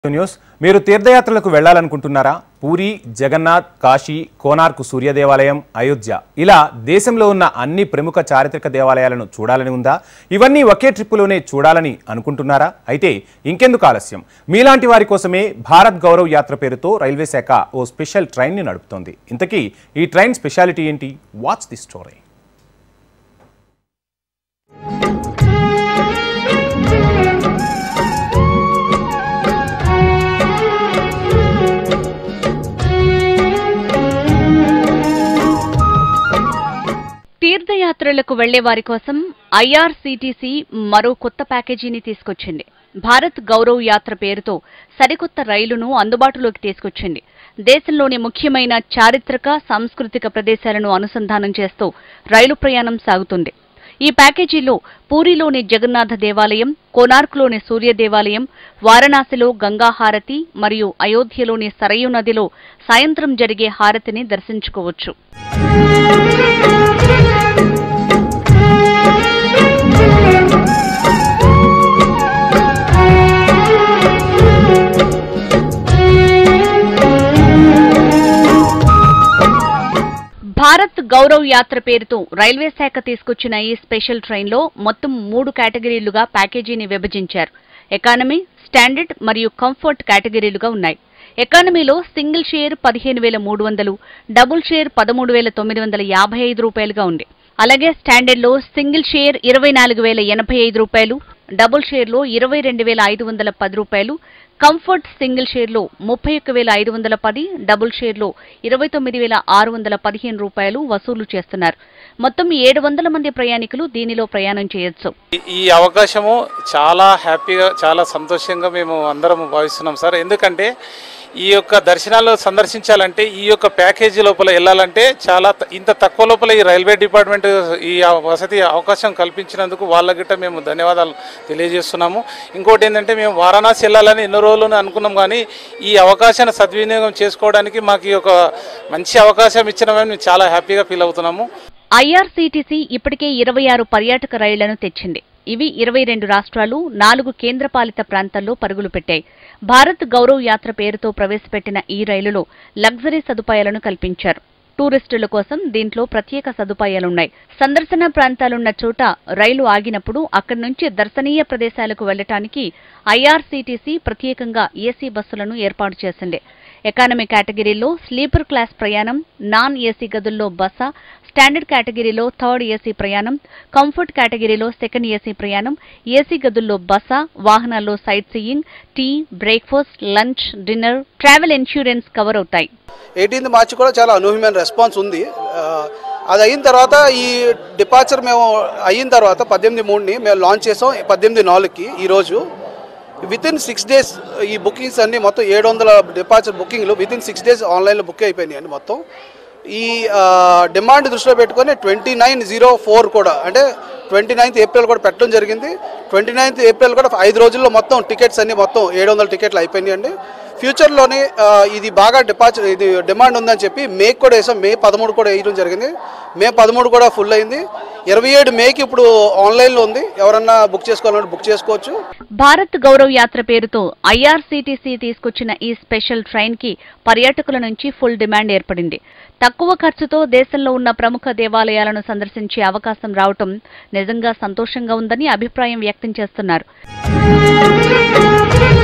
news మీరు తీర్థయాత్రలకు వెళ్లాలనుకుంటున్నారా పూరి జగన్నాథ్ కాశీ కోనార్క్ సూర్య దేవాలయం అయోధ్య ఇలా దేశంలో ఉన్న అన్ని ప్రముఖ చారిత్రక దేవాలయాలను చూడాలని ఉందా ఇవన్నీ ఒకే ట్రిప్పులోనే చూడాలని అనుకుంటున్నారా అయితే ఇంకెందుకు ఆలస్యం మీలాంటి వారి కోసమే భారత్ గౌరవ్ యాత్ర పేరుతో రైల్వే శాఖ ఓ స్పెషల్ ట్రైన్ని నడుపుతోంది ఇంతకీ ఈ ట్రైన్ స్పెషాలిటీ ఏంటి వాచ్ ది స్టోరీ తీర్థయాత్రలకు వెళ్లే వారి కోసం ఐఆర్సీటీసీ మరో కొత్త ప్యాకేజీని తీసుకొచ్చింది భారత్ గౌరవ్ యాత్ర పేరుతో సరికొత్త రైలును అందుబాటులోకి తీసుకొచ్చింది దేశంలోని ముఖ్యమైన చారిత్రక సాంస్కృతిక ప్రదేశాలను అనుసంధానం చేస్తూ రైలు ప్రయాణం సాగుతుంది ఈ ప్యాకేజీలో పూరిలోని జగన్నాథ దేవాలయం కోనార్క్లోని సూర్య దేవాలయం వారణాసిలో గంగా హారతి మరియు అయోధ్యలోని సరయు నదిలో సాయంత్రం జరిగే హారతిని దర్శించుకోవచ్చు భారత్ గౌరవ్ యాత్ర పేరుతో రైల్వే శాఖ తీసుకొచ్చిన ఈ స్పెషల్ ట్రైన్లో మొత్తం మూడు కేటగిరీలుగా ప్యాకేజీని విభజించారు ఎకానమీ స్టాండర్డ్ మరియు కంఫర్ట్ కేటగిరీలుగా ఉన్నాయి ఎకానమీలో సింగిల్ షేర్ పదిహేను వేల మూడు వందలు డబుల్ షేర్ పదమూడు వేల తొమ్మిది వందల యాభై ఐదు రూపాయలుగా ఉంది అలాగే స్టాండర్డ్లో సింగిల్ షేర్ ఇరవై నాలుగు వేల ఎనభై ఐదు రూపాయలు డబుల్ షేర్లో ఇరవై రెండు వేల ఐదు వందల పది రూపాయలు కంఫర్ట్ సింగిల్ షేర్లో ముప్పై ఒక్క వేల ఐదు వందల పది డబుల్ షేర్లో ఇరవై తొమ్మిది వేల ఆరు వందల పదిహేను రూపాయలు వసూలు చేస్తున్నారు మొత్తం ఏడు వందల మంది ప్రయాణికులు దీనిలో ప్రయాణం చేయొచ్చు ఈ- ఈ అవకాశము చాలా హ్యాపీగా చాలా సంతోషంగా మేము అందరం భావిస్తున్నాం సార్ ఎందుకంటే ఈ యొక్క దర్శనాలు సందర్శించాలంటే ఈ యొక్క ప్యాకేజీ లోపల వెళ్ళాలంటే చాలా త- ఇంత తక్కువ లోపల ఈ రైల్వే డిపార్ట్మెంట్ ఈ ఆ వసతి అవకాశం కల్పించినందుకు వాళ్ళ గిట్ట మేము ధన్యవాదాలు తెలియజేస్తున్నాము ఇంకోటి ఏంటంటే మేము వారణాసి వెళ్ళాలని ఎన్నో రోజులు అనుకున్నాం కానీ ఈ అవకాశాన్ని సద్వినియోగం చేసుకోవడానికి మాకు ఈ యొక్క మంచి అవకాశం ఇచ్చినామని మేము చాలా హ్యాపీగా ఫీల్ అవుతున్నాము ఐఆర్సీటీసీ ఇప్పటికే ఇరవై ఆరు పర్యాటక రైళ్లను తెచ్చింది ఇవి ఇరవై రెండు రాష్ట్రాలు నాలుగు కేంద్రపాలిత ప్రాంతాల్లో పరుగులు పెట్టాయి భారత్ గౌరవ్ యాత్ర పేరుతో ప్రవేశపెట్టిన ఈ రైలులో లగ్జరీ సదుపాయాలను కల్పించారు టూరిస్టుల కోసం దీంట్లో ప్రత్యేక సదుపాయాలున్నాయి సందర్శన ప్రాంతాలున్న చోట రైలు ఆగినప్పుడు అక్కడి నుంచి దర్శనీయ ప్రదేశాలకు వెళ్లటానికి ఐఆర్సీటీసీ ప్రత్యేకంగా ఏసీ బస్సులను ఏర్పాటు చేసింది ఎకానమీ కేటగిరీలో స్లీపర్ క్లాస్ ప్రయాణం నాన్ ఏసీ గదుల్లో బస స్టాండర్డ్ కేటగిరీలో థర్డ్ ఏసీ ప్రయాణం కంఫర్ట్ కేటగిరీలో సెకండ్ ఏసీ ప్రయాణం ఏసీ గదుల్లో బస వాహనాల్లో sightseeing tea breakfast lunch dinner travel insurance cover అవుతాయి ఎయిటీన్త్ మార్చి కూడా చాలా అనూహ్యమైన రెస్పాన్స్ ఉంది ఆ, అది అయిన తర్వాత ఈ డిపార్చర్ మేము అయిన తర్వాత పద్దెనిమిది మూడుని మేము లాంచ్ చేసాం పద్దెనిమిది నాలుగుకి ఈరోజు విత్ ఇన్ సిక్స్ డేస్ ఈ బుకింగ్స్ అన్ని మొత్తం ఏడు వందల డిపార్చర్ బుకింగ్లు విత్ ఇన్ సిక్స్ డేస్ ఆన్లైన్లో బుక్ అయిపోయినాయి అండి మొత్తం ఈ ఆ, డిమాండ్ దృష్టిలో పెట్టుకొని ట్వంటీ నైన్ జీరో ఫోర్ కూడా అంటే ట్వంటీ నైన్త్ ఏప్రిల్ కూడా పెట్టడం జరిగింది ట్వంటీ నైన్త్ ఏప్రిల్ కూడా ఐదు రోజుల్లో మొత్తం టికెట్స్ అన్ని మొత్తం ఏడు వందల టికెట్లు అయిపోయినాయి అండి ఫ్యూచర్లోని ఆ, ఇది బాగా డిపార్చర్ ఇది డిమాండ్ ఉందని చెప్పి మేకి కూడా వేసాం మే పదమూడు కూడా వేయడం జరిగింది మే పదమూడు కూడా ఫుల్ అయింది ఇరవై ఏడు మేకి ఇప్పుడు ఆన్లైన్లో ఉంది ఎవరన్నా బుక్ చేసుకోవాలంటే బుక్ చేసుకోవచ్చు భారత్ గౌరవ్ యాత్ర పేరుతో ఐఆర్సీటీసీ తీసుకొచ్చిన ఈ స్పెషల్ ట్రైన్ కి పర్యాటకుల నుంచి ఫుల్ డిమాండ్ ఏర్పడింది తక్కువ ఖర్చుతో దేశంలో ఉన్న ప్రముఖ దేవాలయాలను సందర్శించే అవకాశం రావటం నిజంగా సంతోషంగా ఉందని అభిప్రాయం వ్యక్తం చేస్తున్నారు